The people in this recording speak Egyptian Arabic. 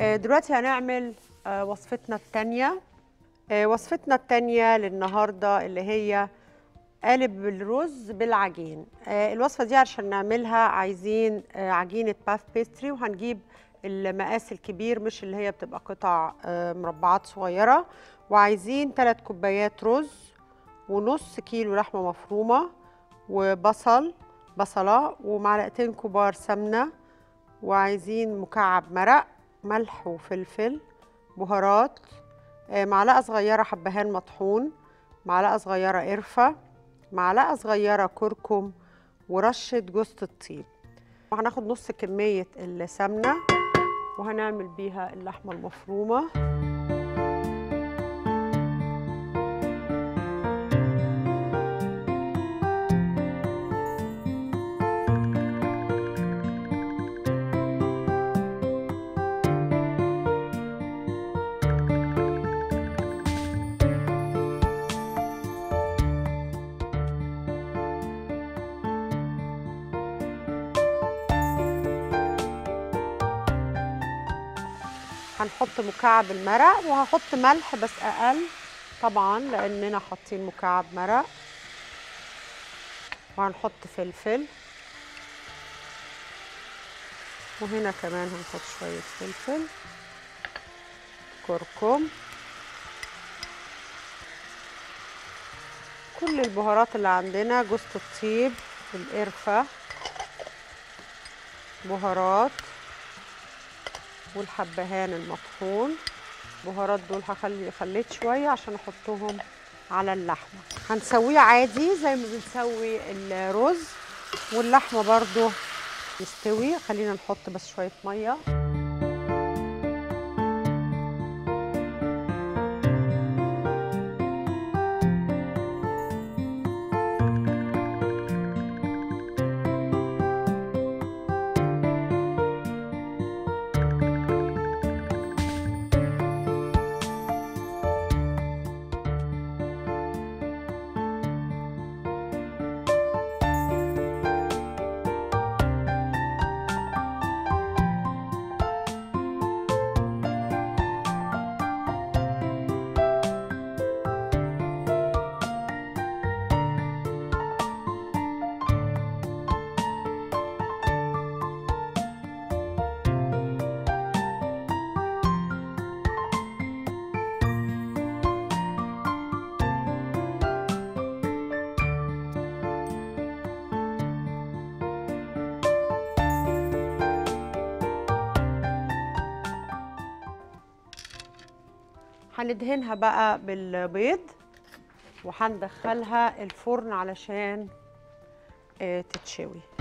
آه، دلوقتي هنعمل آه، وصفتنا التانية آه، وصفتنا التانية للنهاردة اللي هي قالب الرز بالعجين آه، الوصفة دي عشان نعملها عايزين آه، عجينة باف بيستري وهنجيب المقاس الكبير مش اللي هي بتبقى قطع آه، مربعات صغيرة وعايزين 3 كوبايات رز ونص كيلو لحمة مفرومة وبصل بصلة ومعلقتين كبار سمنة وعايزين مكعب مرق ملح وفلفل بهارات آه، معلقة صغيرة حبهان مطحون معلقة صغيرة قرفة معلقة صغيرة كركم ورشة جوزة الطيب وهناخد نص كمية السمنة وهنعمل بيها اللحمة المفرومة هنحط مكعب المرق وهحط ملح بس اقل طبعا لاننا حاطين مكعب مرق وهنحط فلفل وهنا كمان هنحط شوية فلفل كركم كل البهارات اللي عندنا جوز الطيب القرفة بهارات والحبهان المطحون البهارات دول هخلي خليت شويه عشان احطهم على اللحمه هنسويه عادي زي ما بنسوي الرز واللحمه برضو يستوي خلينا نحط بس شويه ميه هندهنها بقى بالبيض وهندخلها الفرن علشان آه، تتشوي